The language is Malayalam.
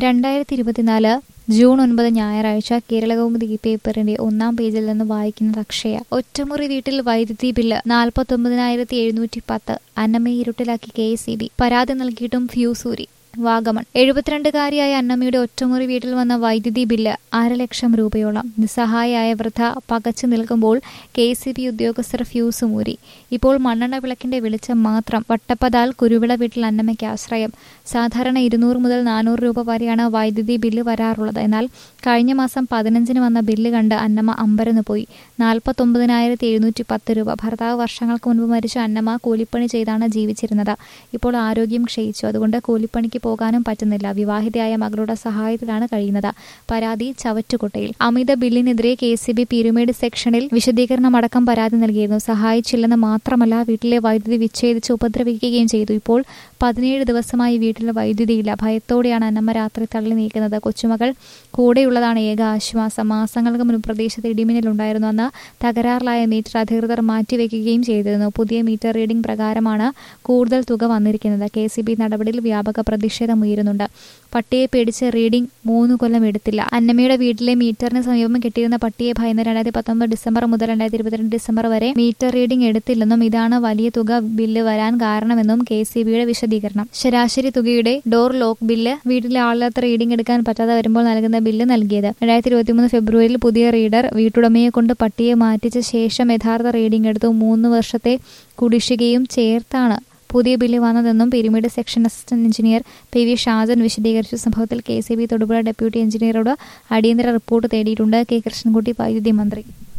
രണ്ടായിരത്തി ഇരുപത്തിനാല് ജൂൺ ഒൻപത് ഞായറാഴ്ച കേരളകൗമുദി ഈ പേപ്പറിന്റെ ഒന്നാം പേജിൽ നിന്ന് വായിക്കുന്നത് അക്ഷയ ഒറ്റമുറി വീട്ടിൽ വൈദ്യുതി ബില്ല് നാൽപ്പത്തൊമ്പതിനായിരത്തി എഴുന്നൂറ്റി പത്ത് അന്നമ്മയെ ഇരുട്ടിലാക്കി കെ എസ് പരാതി നൽകിയിട്ടും ഫ്യൂസൂരി വാഗമൺ എഴുപത്തിരണ്ടുകാരിയായ അന്നമ്മയുടെ ഒറ്റമുറി വീട്ടിൽ വന്ന വൈദ്യുതി ബില്ല് അരലക്ഷം രൂപയോളം നിസ്സഹായായ വൃദ്ധ പകച്ചു നിൽക്കുമ്പോൾ കെ സി ബി ഉദ്യോഗസ്ഥർ ഫ്യൂസ് മൂരി ഇപ്പോൾ മണ്ണെണ്ണ വിളക്കിന്റെ വെളിച്ചം മാത്രം വട്ടപ്പതാൽ കുരുവിള വീട്ടിൽ അന്നമ്മയ്ക്ക് ആശ്രയം സാധാരണ ഇരുന്നൂറ് മുതൽ നാനൂറ് രൂപ വരെയാണ് വൈദ്യുതി ബില്ല് വരാറുള്ളത് എന്നാൽ കഴിഞ്ഞ മാസം പതിനഞ്ചിന് വന്ന ബില്ല് കണ്ട് അന്നമ്മ അമ്പരന്ന് പോയി നാൽപ്പത്തൊമ്പതിനായിരത്തി എഴുന്നൂറ്റി പത്ത് രൂപ ഭർത്താവ് വർഷങ്ങൾക്ക് മുൻപ് മരിച്ച അന്നമ്മ കൂലിപ്പണി ചെയ്താണ് ജീവിച്ചിരുന്നത് ഇപ്പോൾ ആരോഗ്യം ക്ഷയിച്ചു അതുകൊണ്ട് കൂലിപ്പണിക്ക് പോകാനും പറ്റുന്നില്ല വിവാഹിതയായ മകളുടെ സഹായത്തിലാണ് കഴിയുന്നത് പരാതി ചവറ്റുകുട്ടയിൽ അമിത ബില്ലിനെതിരെ കെ സി ബി പീരുമേട് സെക്ഷനിൽ വിശദീകരണമടക്കം പരാതി നൽകിയിരുന്നു സഹായിച്ചില്ലെന്ന് മാത്രമല്ല വീട്ടിലെ വൈദ്യുതി വിച്ഛേദിച്ച് ഉപദ്രവിക്കുകയും ചെയ്തു ഇപ്പോൾ പതിനേഴ് ദിവസമായി വീട്ടിൽ വൈദ്യുതിയില്ല ഭയത്തോടെയാണ് അന്നമ്മ രാത്രി തള്ളി നീക്കുന്നത് കൊച്ചുമകൾ കൂടെയുള്ളതാണ് ഏക ആശ്വാസം മാസങ്ങൾക്ക് മുൻപ് പ്രദേശത്ത് ഇടിമിന്നലുണ്ടായിരുന്നു അന്ന് തകരാറിലായ മീറ്റർ അധികൃതർ മാറ്റിവെക്കുകയും ചെയ്തിരുന്നു പുതിയ മീറ്റർ റീഡിംഗ് പ്രകാരമാണ് കൂടുതൽ തുക വന്നിരിക്കുന്നത് കെ സി ബി നടപടിയിൽ വ്യാപക പ്രതിഷേധമുയരുന്നുണ്ട് പട്ടിയെ പേടിച്ച് റീഡിംഗ് മൂന്ന് കൊല്ലം എടുത്തില്ല അന്നമ്മയുടെ വീട്ടിലെ മീറ്ററിന് സമീപം കെട്ടിയിരുന്ന പട്ടിയെ ഭയന്ന് രണ്ടായിരത്തി പത്തൊമ്പത് ഡിസംബർ മുതൽ രണ്ടായിരത്തി ഇരുപത്തിരണ്ട് ഡിസംബർ വരെ മീറ്റർ റീഡിംഗ് എടുത്തില്ലെന്നും ഇതാണ് വലിയ തുക ബില്ല് വരാൻ കാരണമെന്നും കെ സി ബിയുടെ വിശദീകരണം ശരാശരി തുകയുടെ ഡോർ ലോക്ക് ബില്ല് വീട്ടിലെ ആളില്ലാത്ത റീഡിംഗ് എടുക്കാൻ പറ്റാതെ വരുമ്പോൾ നൽകുന്ന ബില്ല് നൽകിയത് രണ്ടായിരത്തി ഇരുപത്തിമൂന്ന് ഫെബ്രുവരിയിൽ പുതിയ റീഡർ വീട്ടുടമയെ കൊണ്ട് പട്ടിയെ മാറ്റിച്ച ശേഷം യഥാർത്ഥ റീഡിംഗ് എടുത്തു മൂന്ന് വർഷത്തെ കുടിശ്ശികയും ചേർത്താണ് പുതിയ ബില്ല് വന്നതെന്നും Peermade section assistant engineer P V Shajan വിശദീകരിച്ചു സംഭവത്തിൽ K C B Thodupuzha deputy എഞ്ചിനീയറോട് അടിയന്തര റിപ്പോർട്ട് തേടിയിട്ടുണ്ട് കെ കൃഷ്ണൻകുട്ടി വൈദ്യുതി മന്ത്രി